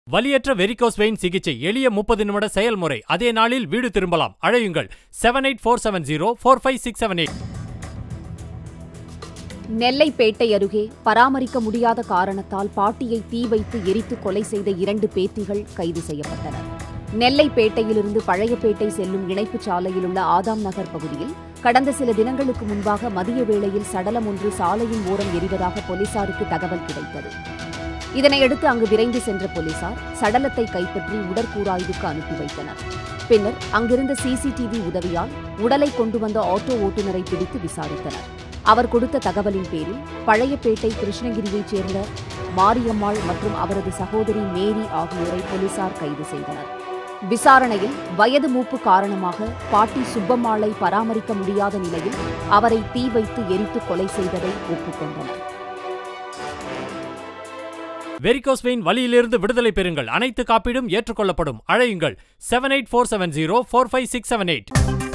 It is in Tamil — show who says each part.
Speaker 1: வலியற்ற வெரிகோஸ் வெயின் சிகிச்சை எளிய முப்பது நிமிட செயல்முறை அதே நாளில் வீடு திரும்பலாம் அழையுங்கள் seven eight four seven zero four five six seven eight
Speaker 2: நெல்லைப்பேட்டை அருகே பராமரிக்க முடியாத காரணத்தால் பாட்டியை தீ வைத்து எரித்து கொலை செய்த இரண்டு பேத்திகள் கைது செய்யப்பட்டனர் நெல்லைப்பேட்டையிலிருந்து பழையப்பேட்டை செல்லும் இணைப்புச் சாலையில் உள்ள ஆதாம் நகர் பகுதியில் கடந்த சில தினங்களுக்கு முன்பாக மதிய வேளையில் சடலம் ஒன்று சாலையின் ஓரம் எரிவதாக போலீசாருக்கு தகவல் கிடைத்தது இதனையடுத்து அங்கு விரைந்து சென்ற போலீசார் சடலத்தை கைப்பற்றி உடற்கூறாய்வுக்கு அனுப்பி வைத்தனர் பின்னர் அங்கிருந்த சிசிடிவி உதவியால் உடலை கொண்டு வந்த ஆட்டோ ஓட்டுநரை பிடித்து விசாரித்தனர் அவர் கொடுத்த தகவலின் பேரில் பழையப்பேட்டை கிருஷ்ணகிரியைச் சேர்ந்த மாரியம்மாள் மற்றும் அவரது சகோதரி மேரி ஆகியோரை போலீசார் கைது செய்தனர் விசாரணையில் வயது மூப்பு காரணமாக பாட்டி சுப்பம்மாளை பராமரிக்க முடியாத நிலையில் அவரை தீ வைத்து எரித்து கொலை செய்ததை ஒப்புக்கொண்டனர்
Speaker 1: வெரிகோஸ் வெயின் வலியிலிருந்து விடுதலை பெறுங்கள் அனைத்து காப்பீடும் ஏற்றுக்கொள்ளப்படும் அழையுங்கள் seven eight four seven zero four five six seven eight